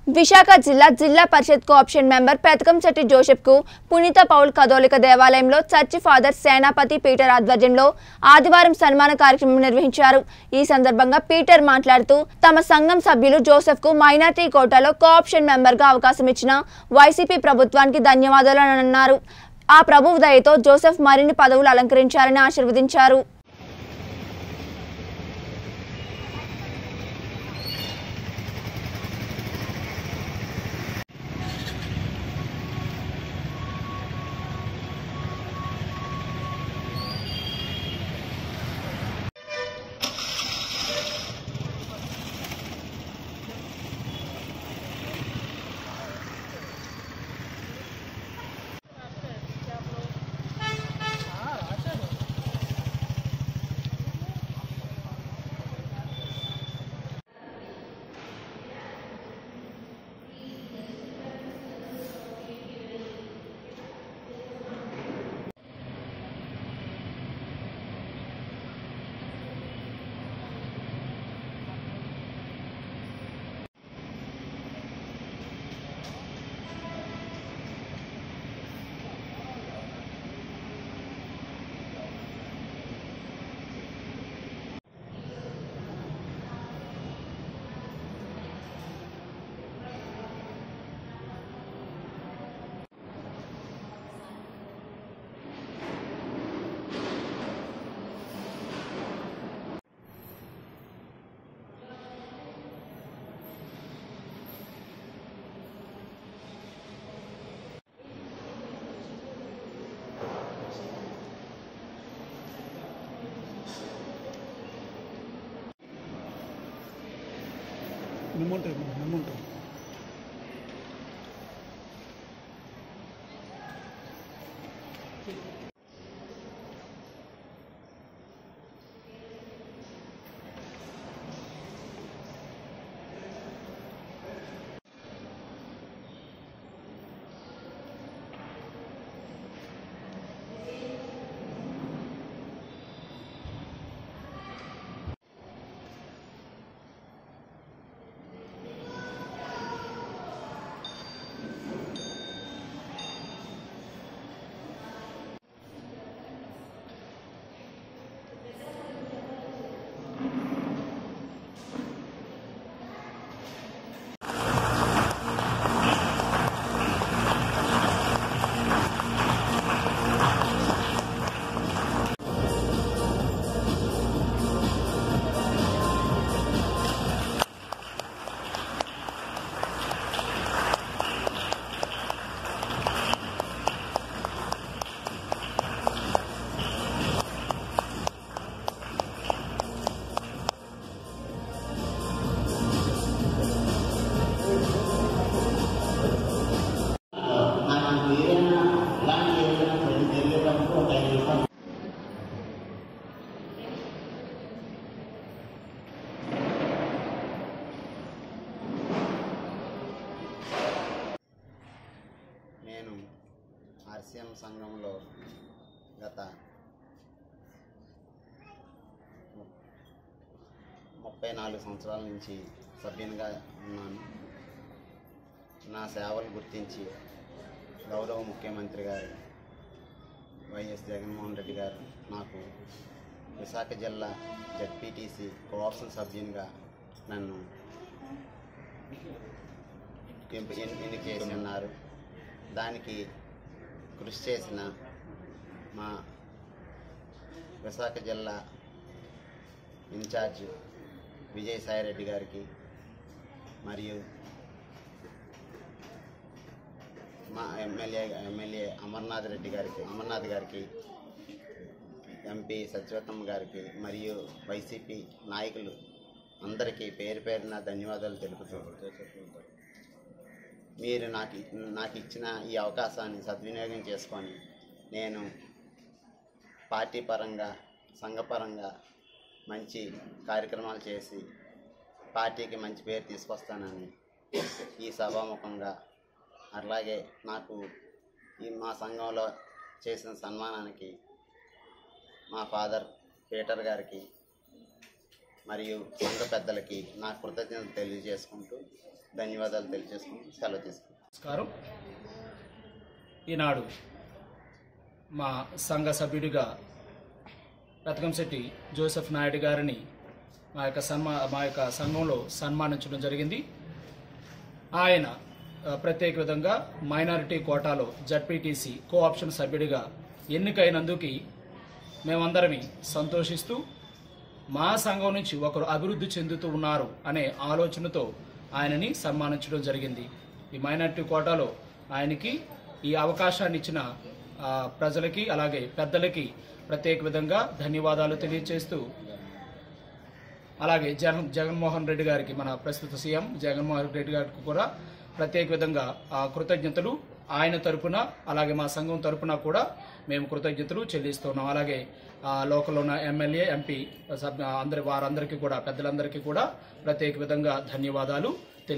విశాఖ జిల్లా జిల్లా పరిషత్ కోఆప్షన్ మెంబర్ పెతకంశెట్టి జోసెఫ్కు పునీత పౌల్ కథోలిక దేవాలయంలో చర్చి ఫాదర్ సేనాపతి పీటర్ ఆధ్వర్యంలో ఆదివారం సన్మాన కార్యక్రమం నిర్వహించారు ఈ సందర్భంగా పీటర్ మాట్లాడుతూ తమ సంఘం సభ్యులు జోసెఫ్కు మైనార్టీ కోటాలో కోఆప్షన్ మెంబర్గా అవకాశం ఇచ్చిన వైసీపీ ప్రభుత్వానికి ధన్యవాదాలు అని అన్నారు ఆ ప్రభువు దయతో జోసెఫ్ మరిన్ని పదవులు అలంకరించారని ఆశీర్వదించారు నిమ్ముంటాయి నిమ్ముంటాయి నాకు ఏదైనా ఇలాంటి ఏదైనా ప్రతి జరిగేటప్పుడు ఒక ఐదు నిమిషాలు నేను ఆర్సీఎం సంఘంలో గత ము- ముప్పై నాలుగు సంవత్సరాల నుంచి సభ్యునిగా ఉన్నాను నా సేవలు గుర్తించి గౌరవ ముఖ్యమంత్రి గారు వైఎస్ జగన్మోహన్ రెడ్డి గారు నాకు విశాఖ జిల్లా జడ్పీటీసీ కోఆప్షన్ సభ్యునిగా నన్ను ఎంపి- ఎన్- ఎన్నిక చేసి ఉన్నారు దానికి కృషి చేసిన మా విశాఖ జిల్లా ఇన్ఛార్జ్ విజయసాయిరెడ్డి గారికి మరియు మా ఎమ్మెల్యే ఎమ్మెల్యే అమర్నాథ్ రెడ్డి గారికి అమర్నాథ్ గారికి ఎంపీ సత్యవతమ్మ గారికి మరియు వైసీపీ నాయకులు అందరికీ పేరు పేరున ధన్యవాదాలు తెలుపుతూ మీరు నాకు నాకు ఇచ్చిన ఈ అవకాశాన్ని సద్వినియోగం చేసుకొని నేను పార్టీ పరంగా సంఘపరంగా మంచి కార్యక్రమాలు చేసి పార్టీకి మంచి పేరు తీసుకొస్తానని ఈ సభాముఖంగా అలాగే నాకు ఈ మా సంఘంలో చేసిన సన్మానానికి మా ఫాదర్ పీటర్ గారికి మరియు సంఘ పెద్దలకి నా కృతజ్ఞతలు తెలియజేసుకుంటూ ధన్యవాదాలు తెలియజేసుకుని సెలవు తీసుకుంటాం నమస్కారం ఈనాడు మా సంఘ సభ్యుడిగా రతకంశెట్టి జోసెఫ్ నాయుడు గారిని మా యొక్క సన్మా మా యొక్క సంఘంలో సన్మానించడం జరిగింది ఆయన ఆ, ప్రత్యేక విధంగా మైనారిటీ కోటాలో జడ్పీటీసీ కో ఆప్షన్ సభ్యుడిగా ఎన్నికైనందుకు మేమందరమి సంతోషిస్తూ మా సంఘం నుంచి ఒకరు అభివృద్ధి చెందుతూ ఉన్నారు అనే ఆలోచనతో ఆయనని సన్మానించడం జరిగింది ఈ మైనార్టీ కోటాలో ఆయనకి ఈ అవకాశాన్ని ఇచ్చిన ఆ, ప్రజలకి అలాగే పెద్దలకి ప్రత్యేక విధంగా ధన్యవాదాలు తెలియజేస్తూ అలాగే జగన్ జగన్మోహన్ రెడ్డి గారికి మన ప్రస్తుత సీఎం జగన్మోహన్ రెడ్డి గారికి కూడా ప్రత్యేక విధంగా ఆ, కృతజ్ఞతలు ఆయన తరపున అలాగే మా సంఘం తరపున కూడా మేము కృతజ్ఞతలు చెల్లిస్తున్నాం అలాగే ఆ, లోకల్లో ఉన్న ఎమ్మెల్యే ఎంపీ సభ్య అందరి వారందరికీ కూడా పెద్దలందరికీ కూడా ప్రత్యేక విధంగా ధన్యవాదాలు